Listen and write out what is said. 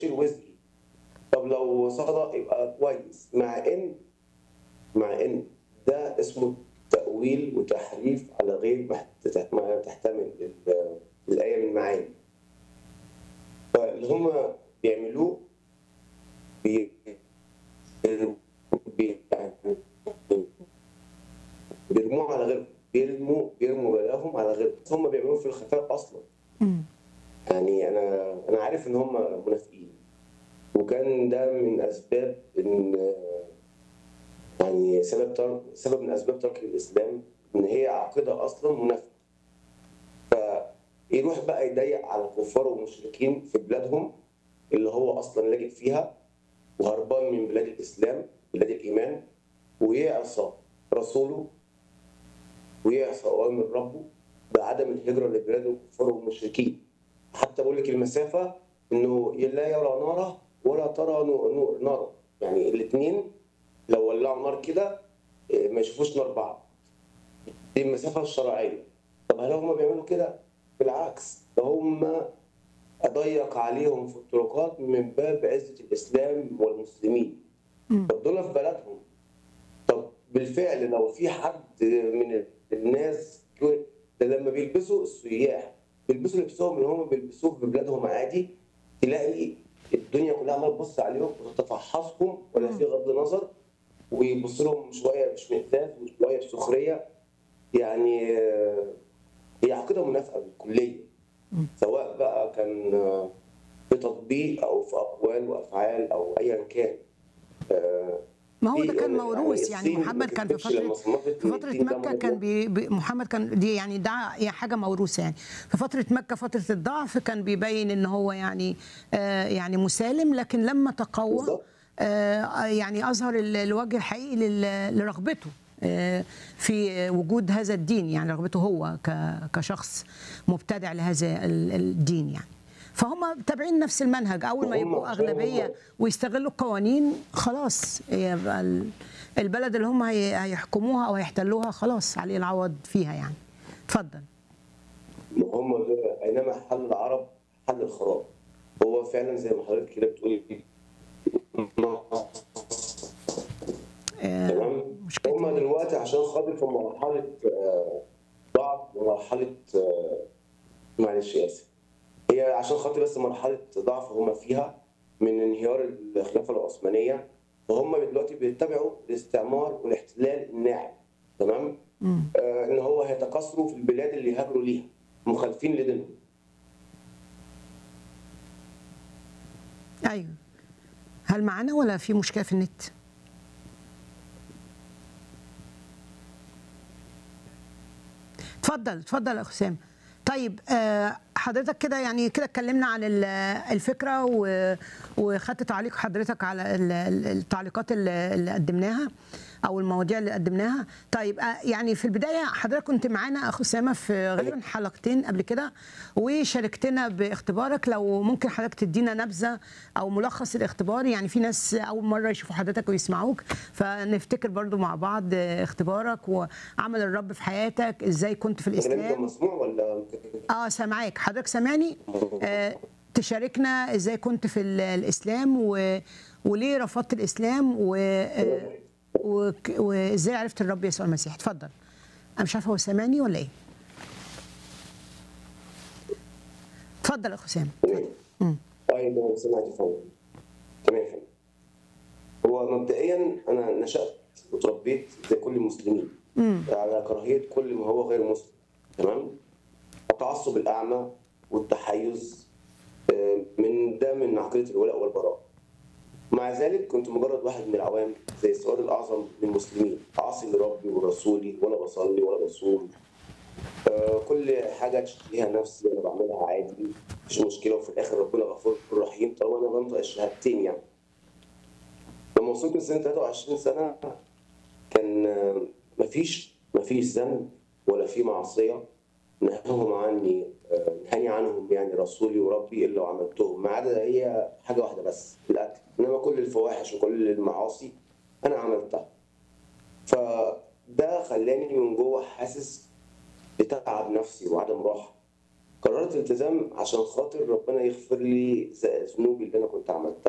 اشيل وزري طب لو صدق يبقى كويس مع ان مع ان ده اسمه تأويل وتحريف على غير ما تت- ما تحتمل ال- الآية من معاني فاللي هم بيعملوه بي بي- يعني بيرموه على غيرهم بيرموا بيرموا بلاهم على غيرهم بس هم بيعملوه في الخفاء اصلا مم. يعني انا انا عارف ان هم منافقين وكان ده من اسباب ان يعني سبب ترك سبب من اسباب ترك الاسلام ان هي عقيده اصلا منافقه فيروح بقى يضيق على الكفار والمشركين في بلادهم اللي هو اصلا لاجئ فيها وهربان من بلاد الاسلام بلاد الايمان ويعصى رسوله ويعصى اوامر ربه بعدم الهجره لبلاد الكفار والمشركين حتى بقول لك المسافه انه لا يرى ناره ولا ترى نو- نو- نارا يعني الاثنين لو ولعوا نار كده إيه، ما يشوفوش نار بعض دي المسافه الشرعيه طب هل هم بيعملوا كده؟ بالعكس ده هم اضيق عليهم في الطرقات من باب عزه الاسلام والمسلمين مم. طب دول في بلدهم طب بالفعل لو في حد من الناس ده لما بيلبسوا السياح بيلبسوا لبسهم اللي هم بيلبسوه في بلادهم عادي تلاقي الدنيا كلها عماله تبص عليهم وتتفحصهم ولا في غض نظر ويبص لهم شويه باشمئزاز وشويه بسخريه يعني آه، هي عقيده منافقه بالكليه سواء بقى كان آه، في تطبيق او في اقوال وافعال او ايا كان آه، ما هو في- ده كان موروث يعني الصين محمد كان في بتكتبش لما فتره صنفت في إن فتره الدين ده مكه كان موضوع. بي بي محمد كان دي يعني ده هي حاجه موروثه يعني في فتره مكه فتره الضعف كان بيبين ان هو يعني آه يعني مسالم لكن لما تقوى بالظبط. آه يعني اظهر ال- الوجه الحقيقي لل- لرغبته آه، في وجود هذا الدين يعني رغبته هو ك- كشخص مبتدع لهذا ال- الدين يعني فهم تابعين نفس المنهج اول ما وهم يبقوا عشان اغلبيه هم- ويستغلوا القوانين خلاص يبقى ال- البلد اللي هم هي- هيحكموها او هيحتلوها خلاص عليه العوض فيها يعني اتفضل ما هم دول اينما حل العرب حل الخراب هو فعلا زي ما حضرتك كده بتقولي آه، تمام مشكلة هم دلوقتي عشان خاطر في مرحله آه، ضعف ومرحله آه، معلش اسف هي عشان خاطر بس مرحله ضعف هم فيها من انهيار الخلافه العثمانيه فهم دلوقتي بيتبعوا الاستعمار والاحتلال الناعم تمام مم. آه ان هو هيتكاثروا في البلاد اللي هاجروا ليها مخالفين لدينهم ايوه هل معانا ولا في مشكله في النت اتفضل اتفضل يا حسام طيب آه، حضرتك كده يعني كده اتكلمنا عن ال- الفكره و- وخدت تعليق حضرتك على ال- ال- التعليقات اللي اللي قدمناها او المواضيع اللي قدمناها طيب آه، يعني في البدايه حضرتك كنت معانا اخو اسامه في غالبا حلقتين قبل كده وشاركتنا باختبارك لو ممكن حضرتك تدينا نبذه او ملخص الاختبار يعني في ناس اول مره يشوفوا حضرتك ويسمعوك فنفتكر برضو مع بعض آه، اختبارك وعمل الرب في حياتك ازاي كنت في الكلام ده الاسلام مسموع ولا اه سامعاك حضرتك سامعني آه تشاركنا ازاي كنت في ال- الاسلام و... وليه رفضت الاسلام و... آه وك- وازاي عرفت الرب يسوع المسيح اتفضل انا مش عارفه هو سامعني ولا ايه اتفضل يا اخو سام مم. ايوه سمعت يا فندم تمام يا فندم هو مبدئيا انا نشات وتربيت زي كل المسلمين مم. على كراهيه كل ما هو غير مسلم تمام التعصب الاعمى والتحيز آه، من ده من عقيده الولاء والبراء مع ذلك كنت مجرد واحد من العوام زي السؤال الاعظم من المسلمين اعصي لربي ورسولي ولا بصلي ولا بصوم آه، كل حاجه تشتهيها نفسي انا بعملها عادي مفيش مشكله وفي الاخر ربنا غفور رحيم طالما انا بنطق الشهادتين يعني لما وصلت لسن 23 سنه كان آه، مفيش مفيش ذنب ولا في معصيه نهاهم عني آه، نهاني عنهم يعني رسولي وربي الا وعملتهم ما عدا هي حاجه واحده بس الاكل انما كل الفواحش وكل المعاصي انا عملتها فده خلاني من جوه حاسس بتعب نفسي وعدم راحه قررت التزام عشان خاطر ربنا يغفر لي ذنوبي اللي انا كنت عملتها